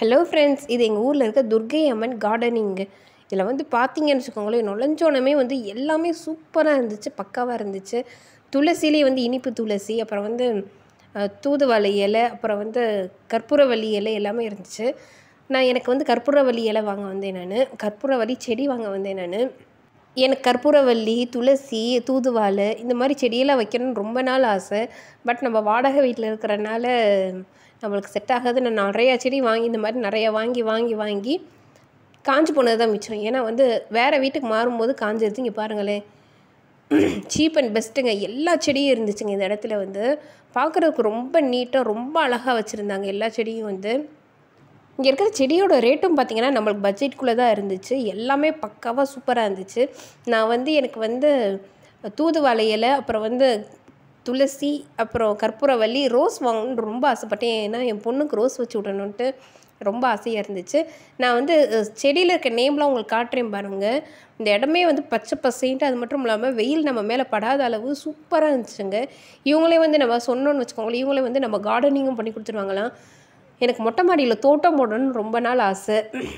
hello friends இது எங்கள் ஊரில் இருக்க துர்க்கை அம்மன் கார்டனிங்கு இதில் வந்து பார்த்தீங்கன்னு வச்சுக்கோங்களேன் நுழைஞ்சோனமே வந்து எல்லாமே சூப்பராக இருந்துச்சு பக்காவாக இருந்துச்சு துளசிலேயே வந்து இனிப்பு துளசி அப்புறம் வந்து அஹ், தூதுவளை இலை அப்புறம் வந்து கற்பூரவள்ளி இலை எல்லாமே இருந்துச்சு நான் எனக்கு வந்து கற்பூரவள்ளி இலை வாங்க வந்தேன் நான் கற்பூரவள்ளி செடி வாங்க வந்தேன் நான் எனக்கு கற்பூரவள்ளி துளசி தூதுவாழை இந்த மாதிரி செடியெல்லாம் வைக்கணும்னு ரொம்ப நாள் ஆசை பட் நம்ம வாடகை வீட்டில் இருக்கிறனால நம்மளுக்கு செட் ஆகாது நான் நிறையா செடி வாங்கி இந்த மாதிரி நிறையா வாங்கி வாங்கி வாங்கி காஞ்சு போனது தான் மிச்சம் ஏன்னா வந்து வேறு வீட்டுக்கு மாறும்போது காஞ்சிருது இங்கே பாருங்களேன் சீப் அண்ட் பெஸ்ட்டுங்க எல்லா செடியும் இருந்துச்சுங்க இந்த இடத்துல வந்து பார்க்குறதுக்கு ரொம்ப நீட்டாக ரொம்ப அழகாக வச்சுருந்தாங்க எல்லா செடியும் வந்து இங்கே இருக்கிற செடியோட ரேட்டும் பார்த்தீங்கன்னா நம்மளுக்கு பட்ஜெட்குள்ளே தான் இருந்துச்சு எல்லாமே பக்காவாக சூப்பராக இருந்துச்சு நான் வந்து எனக்கு வந்து தூதுவளை இலை அப்புறம் வந்து துளசி அப்புறம் கற்பூரவள்ளி ரோஸ் வாங்கணும்னு ரொம்ப ஆசைப்பட்டேன் ஏன்னா என் பொண்ணுக்கு ரோஸ் வச்சு விடணுன்ட்டு ரொம்ப ஆசையாக இருந்துச்சு நான் வந்து அஹ், செடியில் இருக்க நேம்லாம் உங்களுக்கு காட்டுறேன் பாருங்கள் இந்த இடமே வந்து பச்சை பசைன்ட்டு அது மட்டும் இல்லாமல் வெயில் நம்ம மேலே படாத அளவு சூப்பராக இருந்துச்சுங்க இவங்களே வந்து நம்ம சொன்னோன்னு வச்சுக்கோங்களேன் இவங்களே வந்து நம்ம கார்டனிங்கும் பண்ணி கொடுத்துருவாங்களாம் எனக்கு மொட்டை மாடியில் தோட்டம் போடணும்னு ரொம்ப நாள் ஆசை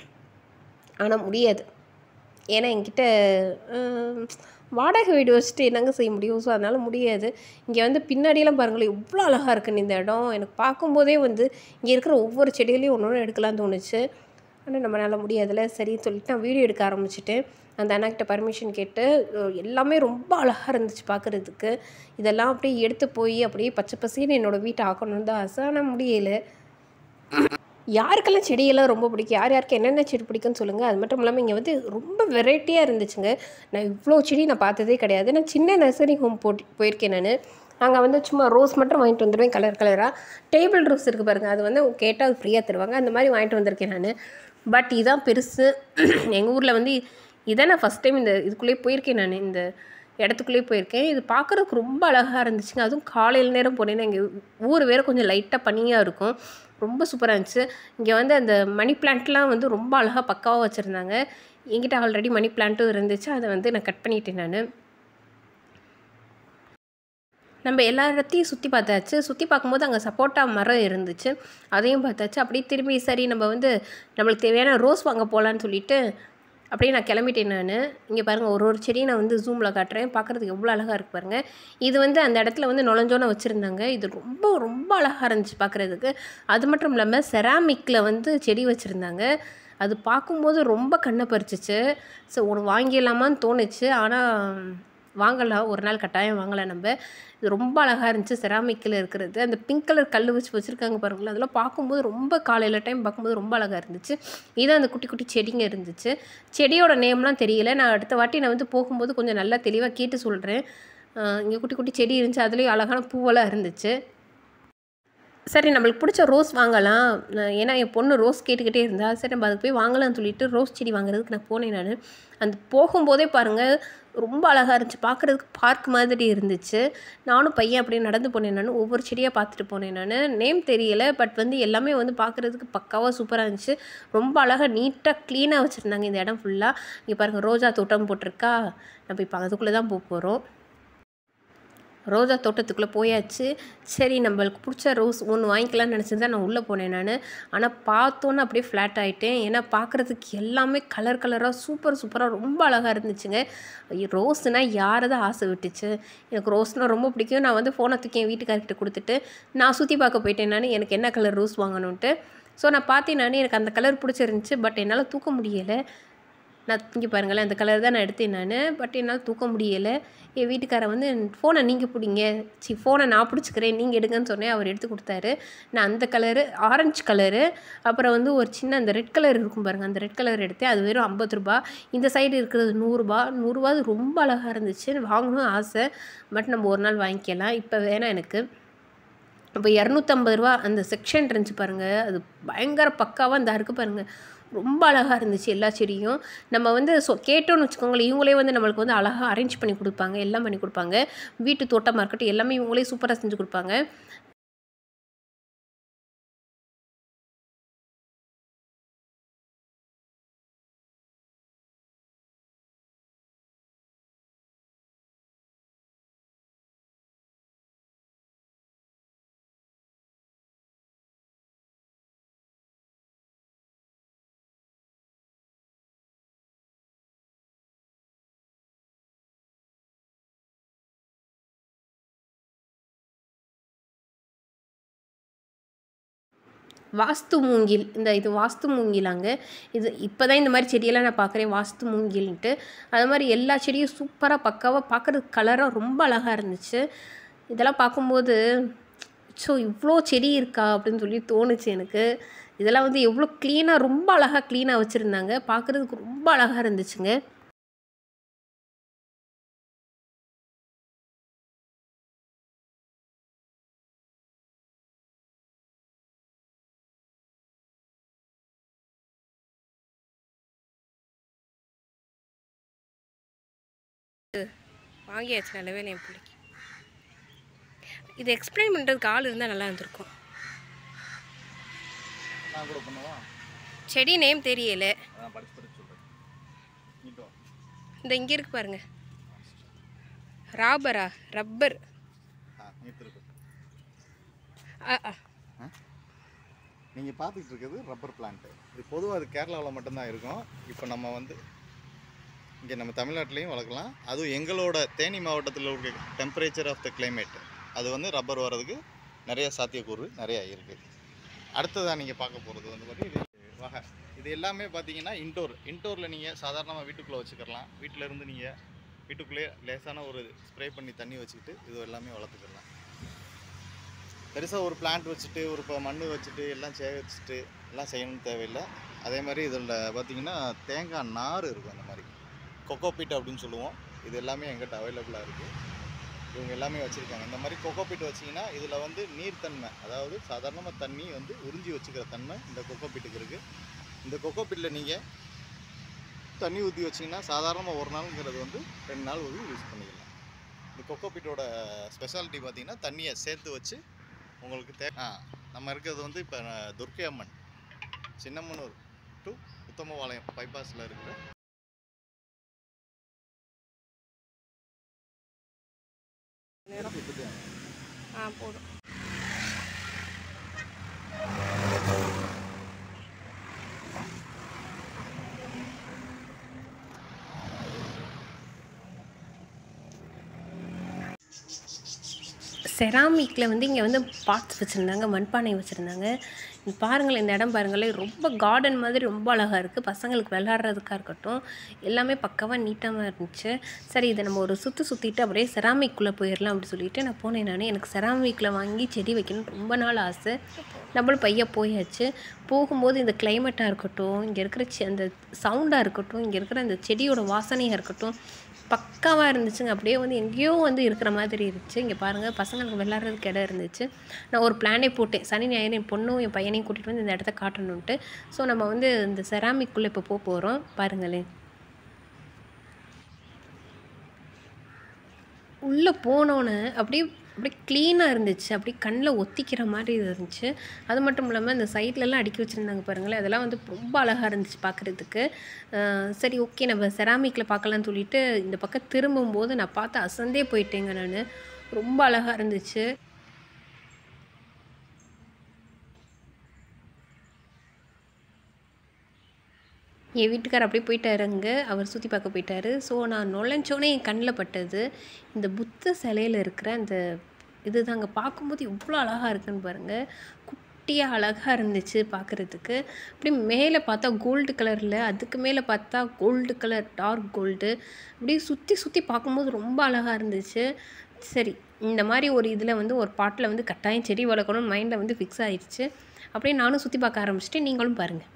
ஆனால் முடியாது ஏன்னா என்கிட்ட ஹம், வாடகை வீடு வச்சுட்டு என்னங்க செய்ய முடியும் ஸோ அதனால் முடியாது இங்கே வந்து பின்னாடியெல்லாம் பாருங்களேன் எவ்வளோ அழகாக இருக்குன்னு இந்த இடம் எனக்கு பார்க்கும்போதே வந்து இங்கே இருக்கிற ஒவ்வொரு செடிகளையும் ஒன்று ஒன்று எடுக்கலாம்னு தோணுச்சு ஆனால் நம்மளால் முடியாதுல்ல சரின்னு சொல்லிட்டு நான் வீடியோ எடுக்க ஆரம்பிச்சிட்டேன் அந்த அண்ணாக்கிட்ட பர்மிஷன் கேட்டு அஹ், எல்லாமே ரொம்ப அழகாக இருந்துச்சு பார்க்குறதுக்கு இதெல்லாம் அப்படியே எடுத்து போய் அப்படியே பச்சை பசேன்னு என்னோடய வீட்டை ஆக்கணும்னு தான் ஆசை ஆனால் முடியலை யாருக்கெல்லாம் செடியெல்லாம் ரொம்ப பிடிக்கும் யார் யாருக்கு என்னென்ன செடி பிடிக்கும்னு சொல்லுங்கள் அது மட்டும் இல்லாமல் இங்கே வந்து ரொம்ப வெரைட்டியாக இருந்துச்சுங்க நான் இவ்வளோ செடி நான் பார்த்ததே கிடையாது நான் சின்ன நர்சரி ஹோம் போட்டு போயிருக்கேன் நான் அங்கே வந்து சும்மா ரோஸ் மட்டும் வாங்கிட்டு வந்துடுவேன் கலர் கலராக டேபிள் ரோஸ் இருக்குது பாருங்கள் அது வந்து கேட்டால் அது ஃப்ரீயாக தருவாங்க அந்த மாதிரி வாங்கிட்டு வந்திருக்கேன் நான் பட் இதான் பெருசு எங்கள் ஊரில் வந்து இதான் நான் ஃபஸ்ட் டைம் இந்த இதுக்குள்ளேயே போயிருக்கேன் நான் இந்த இடத்துக்குள்ளேயே போயிருக்கேன் இது பார்க்குறதுக்கு ரொம்ப அழகாக இருந்துச்சுங்க அதுவும் காலையில் நேரம் போனேன்னா இங்கே ஊர் வேறு கொஞ்சம் லைட்டாக பனியாக இருக்கும் ரொம்ப சூப்பராக இருந்துச்சு இங்கே வந்து அந்த மணி பிளான்ட்லாம் வந்து ரொம்ப அழகாக பக்காவாக வச்சுருந்தாங்க என்கிட்ட ஆல்ரெடி மணி பிளான்ட்டும் இருந்துச்சு அதை வந்து நான் கட் பண்ணிட்டேன் நான் நம்ம எல்லா இடத்தையும் சுற்றி பார்த்தாச்சு சுற்றி பார்க்கும்போது அங்கே சப்போட்டா மரம் இருந்துச்சு அதையும் பார்த்தாச்சு அப்படியே திரும்பி சரி நம்ம வந்து நம்மளுக்கு தேவையான ரோஸ் வாங்க போகலான்னு சொல்லிட்டு அப்படியே நான் கிளம்பிட்டேன் நான் இங்கே பாருங்கள் ஒரு ஒரு செடியை நான் வந்து ஜூமில் காட்டுறேன் பார்க்குறதுக்கு எவ்வளோ அழகாக இருக்கு பாருங்கள் இது வந்து அந்த இடத்துல வந்து நுழைஞ்சோன்னு வச்சுருந்தாங்க இது ரொம்ப ரொம்ப அழகாக இருந்துச்சு பார்க்குறதுக்கு அது மட்டும் இல்லாமல் செராமிக்கில் வந்து செடி வச்சுருந்தாங்க அது பார்க்கும்போது ரொம்ப கண்ணை பறிச்சிச்சு ஸோ ஒன்று வாங்கிடலாமான்னு தோணுச்சு ஆனால் வாங்கலாம் ஒரு நாள் கட்டாயம் வாங்கலாம் நம்ம இது ரொம்ப அழகாக இருந்துச்சு செராமிக்கில் இருக்கிறது அந்த பிங்க் கலர் கல் வச்சு வச்சுருக்காங்க பாருங்களேன் அதெல்லாம் பார்க்கும்போது ரொம்ப காலையில் டைம் பார்க்கும்போது ரொம்ப அழகாக இருந்துச்சு இது அந்த குட்டி குட்டி செடிங்க இருந்துச்சு செடியோட நேம்லாம் தெரியல நான் அடுத்த வாட்டி நான் வந்து போகும்போது கொஞ்சம் நல்லா தெளிவாக கேட்டு சொல்கிறேன் இங்கே குட்டி குட்டி செடி இருந்துச்சு அதுலேயும் அழகான பூவெல்லாம் இருந்துச்சு சரி நம்மளுக்கு பிடிச்ச ரோஸ் வாங்கலாம் நான் ஏன்னா என் பொண்ணு ரோஸ் கேட்டுக்கிட்டே இருந்தா சரி நம்ம அதுக்கு போய் வாங்கலாம்னு சொல்லிட்டு ரோஸ் செடி வாங்குறதுக்கு நான் போனேன் நான் அந்த போகும்போதே பாருங்கள் ரொம்ப அழகாக இருந்துச்சு பார்க்குறதுக்கு பார்க் மாதிரி இருந்துச்சு நானும் பையன் அப்படியே நடந்து போனேன் நான் ஒவ்வொரு செடியாக பார்த்துட்டு போனேன் நான் நேம் தெரியலை பட் வந்து எல்லாமே வந்து பார்க்குறதுக்கு பக்காவாக சூப்பராக இருந்துச்சு ரொம்ப அழகாக நீட்டாக க்ளீனாக வச்சுருந்தாங்க இந்த இடம் ஃபுல்லாக இங்கே பாருங்கள் ரோஜா தோட்டம் போட்டிருக்கா நம்ம இப்போ அதுக்குள்ளே தான் போக போகிறோம் ரோஜா தோட்டத்துக்குள்ளே போயாச்சு சரி நம்மளுக்கு பிடிச்ச ரோஸ் ஒன்று வாங்கிக்கலாம்னு நினச்சி தான் நான் உள்ளே போனேன் நான் ஆனால் பார்த்தோன்னே அப்படியே ஃப்ளாட் ஆகிட்டேன் ஏன்னா பார்க்குறதுக்கு எல்லாமே கலர் கலராக சூப்பர் சூப்பராக ரொம்ப அழகாக இருந்துச்சுங்க ஐயோ, ரோஸ்னால் யாரை தான் ஆசை விட்டுச்சு எனக்கு ரோஸ்னால் ரொம்ப பிடிக்கும் நான் வந்து ஃபோனை தூக்கி என் வீட்டுக்காரர்கிட்ட கொடுத்துட்டு நான் சுற்றி பார்க்க போயிட்டேன் நான் எனக்கு என்ன கலர் ரோஸ் வாங்கணுன்ட்டு ஸோ நான் பார்த்தேன் நான் எனக்கு அந்த கலர் பிடிச்சிருந்துச்சி பட் என்னால் தூக்க முடியலை நான் இங்கே பாருங்களேன் அந்த கலர் தான் நான் எடுத்தேன் நான் பட் என்னால் தூக்க முடியலை என் வீட்டுக்காரன் வந்து ஃபோனை நீங்கள் பிடிங்க சி ஃபோனை நான் பிடிச்சிக்கிறேன் நீங்கள் எடுங்கன்னு சொன்னேன் அவர் எடுத்து கொடுத்தாரு நான் அந்த கலரு ஆரஞ்சு கலரு அப்புறம் வந்து ஒரு சின்ன அந்த ரெட் கலர் இருக்கும் பாருங்கள் அந்த ரெட் கலர் எடுத்தேன் அது வெறும் ஐம்பது ரூபா இந்த சைடு இருக்கிறது நூறுரூபா நூறுரூவா அது ரொம்ப அழகாக இருந்துச்சு வாங்கணும் ஆசை பட் நம்ம ஒரு நாள் வாங்கிக்கலாம் இப்போ வேணாம் எனக்கு இப்போ இரநூத்தம்பது ரூபா அந்த செக்ஷன் இருந்துச்சு பாருங்கள் அது பயங்கர பக்காவாக இந்த இருக்குது பாருங்கள் ரொம்ப அழகாக இருந்துச்சு எல்லா செடியும் நம்ம வந்து சொ கேட்டோன்னு வச்சுக்கோங்களேன் இவங்களே வந்து நம்மளுக்கு வந்து அழகாக அரேஞ்ச் பண்ணி கொடுப்பாங்க எல்லாம் பண்ணி கொடுப்பாங்க வீட்டு தோட்டமாக இருக்கட்டும் எல்லாமே இவங்களே சூப்பராக செஞ்சு கொடுப்பாங்க வாஸ்து மூங்கில் இந்த இது வாஸ்து மூங்கிலாங்க இது இப்போ தான் இந்த மாதிரி செடியெல்லாம் நான் பார்க்குறேன் வாஸ்து மூங்கில்ன்ட்டு அது மாதிரி எல்லா செடியும் சூப்பராக பக்காவாக பார்க்குறதுக்கு கலராக ரொம்ப அழகாக இருந்துச்சு இதெல்லாம் பார்க்கும்போது ஸோ இவ்வளோ செடி இருக்கா அப்படின்னு சொல்லி தோணுச்சு எனக்கு இதெல்லாம் வந்து எவ்வளோ க்ளீனாக ரொம்ப அழகாக க்ளீனாக வச்சுருந்தாங்க பார்க்குறதுக்கு ரொம்ப அழகாக இருந்துச்சுங்க வாங்கியாச்சு நல்ல வேலை என் பிள்ளைக்கு இது எக்ஸ்பிளைன் பண்ணுறதுக்கு ஆள் இருந்தால் நல்லா இருந்திருக்கும் நான் கூட பண்ணுவா செடி நேம் தெரியல அதான் படிச்சு படிச்சு சொல்கிறேன் நீட்டோ இந்த இங்கே இருக்கு பாருங்க ராபரா ரப்பர் ஆ நீட்டு இருக்கு ஆ ஆ நீங்கள் பார்த்துக்கிட்டு இருக்கிறது ரப்பர் பிளான்ட்டு இது பொதுவாக அது கேரளாவில் மட்டும்தான் இருக்கும் இப்போ நம்ம வந்து இங்கே நம்ம தமிழ்நாட்டிலையும் வளர்க்கலாம் அதுவும் எங்களோட தேனி மாவட்டத்தில் இருக்க டெம்பரேச்சர் ஆஃப் த climate அது வந்து ரப்பர் வர்றதுக்கு நிறைய சாத்தியக்கூறு நிறைய இருக்குது அடுத்ததாக நீங்கள் பார்க்க போகிறது வந்து பார்த்தீங்கன்னா இது வகை இது எல்லாமே பார்த்தீங்கன்னா இன்டோர் இன்டோரில் நீங்கள் சாதாரணமாக வீட்டுக்குள்ளே வச்சுக்கலாம் வீட்டில் இருந்து நீங்கள் வீட்டுக்குள்ளேயே லேசான ஒரு ஸ்ப்ரே பண்ணி தண்ணி வச்சுக்கிட்டு இது எல்லாமே வளர்த்துக்கலாம் பெருசாக ஒரு பிளான்ட் வச்சுட்டு ஒரு இப்போ மண் வச்சுட்டு எல்லாம் சேகரிச்சுட்டு எல்லாம் செய்யணும்னு தேவையில்லை அதே மாதிரி இதில் பார்த்தீங்கன்னா தேங்காய் நார் இருக்கும் அந்த மாதிரி கொக்கோபீட் அப்படின்னு சொல்லுவோம் இது எல்லாமே எங்கிட்ட அவைலபிளாக இருக்குது இவங்க எல்லாமே வச்சுருக்காங்க இந்த மாதிரி கொக்கோபீட் வச்சிங்கன்னா இதில் வந்து நீர்த்தன்மை அதாவது சாதாரணமாக தண்ணி வந்து உறிஞ்சி வச்சுக்கிற தன்மை இந்த கொக்கோபீட்டுக்கு இருக்குது இந்த கொக்கோபீட்டில் நீங்கள் தண்ணி ஊற்றி வச்சிங்கன்னா சாதாரணமாக ஒரு நாளுங்கிறது வந்து ரெண்டு நாள் வந்து யூஸ் பண்ணிக்கலாம் இந்த கொக்கோபீட்டோட ஸ்பெஷாலிட்டி பார்த்தீங்கன்னா தண்ணியை சேர்த்து வச்சு உங்களுக்கு தே ஆ நம்ம இருக்கிறது வந்து இப்போ துர்க்கை அம்மன் சின்னம்மனூர் டு உத்தமபாளையம் பைபாஸில் இருக்கிற ஆ போதும் செராமிக்கில் வந்து இங்கே வந்து பாட்ஸ் வச்சுருந்தாங்க மண்பானை வச்சுருந்தாங்க பாருங்களேன் இந்த இடம் பாருங்களேன் ரொம்ப கார்டன் மாதிரி ரொம்ப அழகாக இருக்குது பசங்களுக்கு விளாட்றதுக்காக இருக்கட்டும் எல்லாமே பக்காவாக நீட்டாக இருந்துச்சு சரி இதை நம்ம ஒரு சுற்று சுற்றிட்டு அப்படியே செராமிக்குள்ளே போயிடலாம் அப்படின்னு சொல்லிட்டு நான் போனேன் நான் எனக்கு செராமிக்கில் வாங்கி செடி வைக்கணும்னு ரொம்ப நாள் ஆசை நம்மளும் பைய போயாச்சு போகும்போது இந்த கிளைமேட்டாக இருக்கட்டும் இங்கே இருக்கிற செ- அந்த சவுண்டாக இருக்கட்டும் இங்கே இருக்கிற அந்த செடியோட வாசனையாக இருக்கட்டும் பக்காவாக இருந்துச்சுங்க அப்படியே வந்து எங்கேயோ வந்து இருக்கிற மாதிரி இருந்துச்சு இங்கே பாருங்கள் பசங்களுக்கு விளாட்றதுக்கு இடம் இருந்துச்சு நான் ஒரு பிளானே போட்டேன் சனி ஞாயிறு என் பொண்ணும் என் பையனையும் கூட்டிகிட்டு வந்து இந்த இடத்த காட்டணுன்ட்டு ஸோ நம்ம வந்து இந்த செராமிக்குள்ளே இப்போ போக போகிறோம் பாருங்களேன் உள்ளே போனோன்னே அப்படியே அப்படியே க்ளீனாக இருந்துச்சு அப்படியே கண்ணில் ஒத்திக்கிற மாதிரி இருந்துச்சு அது மட்டும் இல்லாமல் இந்த சைட்லலாம் அடுக்கி வச்சுருந்தாங்க பாருங்களேன் அதெல்லாம் வந்து ரொம்ப அழகாக இருந்துச்சு பார்க்குறதுக்கு சரி ஓகே நம்ம செராமிக்கில் பார்க்கலாம்னு சொல்லிட்டு இந்த பக்கம் திரும்பும்போது நான் பார்த்து அசந்தே போயிட்டேங்க நான் ரொம்ப அழகாக இருந்துச்சு என் வீட்டுக்கார் அப்படியே போயிட்டாருங்க அவர் சுற்றி பார்க்க போயிட்டாரு ஸோ நான் நுழைஞ்சோன்னே என் கண்ணில் பட்டது இந்த புத்த சிலையில் இருக்கிற அந்த இது தாங்க பார்க்கும்போது எவ்வளோ அழகாக இருக்குன்னு பாருங்கள் குட்டியாக அழகாக இருந்துச்சு பார்க்குறதுக்கு அப்படி மேலே பார்த்தா கோல்டு கலரில் அதுக்கு மேலே பார்த்தா கோல்டு கலர் டார்க் கோல்டு அப்படியே சுற்றி சுற்றி பார்க்கும்போது ரொம்ப அழகாக இருந்துச்சு சரி இந்த மாதிரி ஒரு இதில் வந்து ஒரு பாட்டில் வந்து கட்டாயம் செடி வளர்க்கணும்னு மைண்டில் வந்து ஃபிக்ஸ் ஆயிடுச்சு அப்படியே நானும் சுற்றி பார்க்க ஆரம்பிச்சிட்டு நீங்களும் பாருங்கள்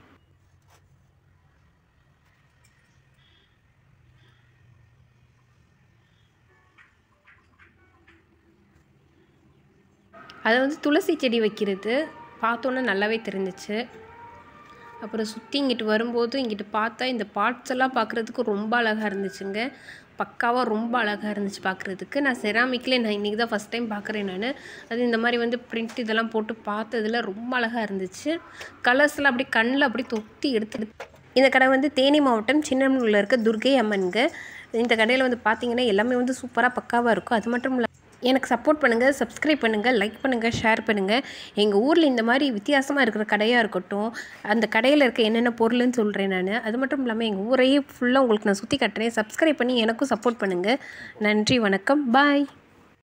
அது வந்து துளசி செடி வைக்கிறது பார்த்தோன்னே நல்லாவே தெரிஞ்சிச்சு அப்புறம் சுற்றி இங்கிட்டு வரும்போது இங்கிட்டு பார்த்தா இந்த பார்ட்ஸ் எல்லாம் பார்க்குறதுக்கு ரொம்ப அழகாக இருந்துச்சுங்க பக்காவாக ரொம்ப அழகாக இருந்துச்சு பார்க்குறதுக்கு நான் செராமிக்கில் நான் இன்றைக்கி தான் ஃபஸ்ட் டைம் பார்க்குறேன் நான் அது இந்த மாதிரி வந்து பிரிண்ட் இதெல்லாம் போட்டு பார்த்ததுல ரொம்ப அழகாக இருந்துச்சு கலர்ஸ்லாம் அப்படியே கண்ணில் அப்படியே தொட்டி எடுத்து இந்த கடை வந்து தேனி மாவட்டம் சின்னமனூரில் இருக்க துர்கை அம்மனுங்க இந்த கடையில் வந்து பார்த்தீங்கன்னா எல்லாமே வந்து சூப்பராக பக்காவாக இருக்கும் அது மட்டும் இல்லை எனக்கு சப்போர்ட் பண்ணுங்கள் சப்ஸ்கிரைப் பண்ணுங்கள் லைக் பண்ணுங்கள் ஷேர் பண்ணுங்கள் எங்கள் ஊரில் இந்த மாதிரி வித்தியாசமாக இருக்கிற கடையாக இருக்கட்டும் அந்த கடையில் இருக்க என்னென்ன பொருள்னு சொல்கிறேன் நான் அது மட்டும் இல்லாமல் எங்கள் ஊரையே ஃபுல்லாக உங்களுக்கு நான் சுற்றி காட்டுறேன் சப்ஸ்கிரைப் பண்ணி எனக்கும் சப்போர்ட் பண்ணுங்கள் நன்றி வணக்கம் பாய்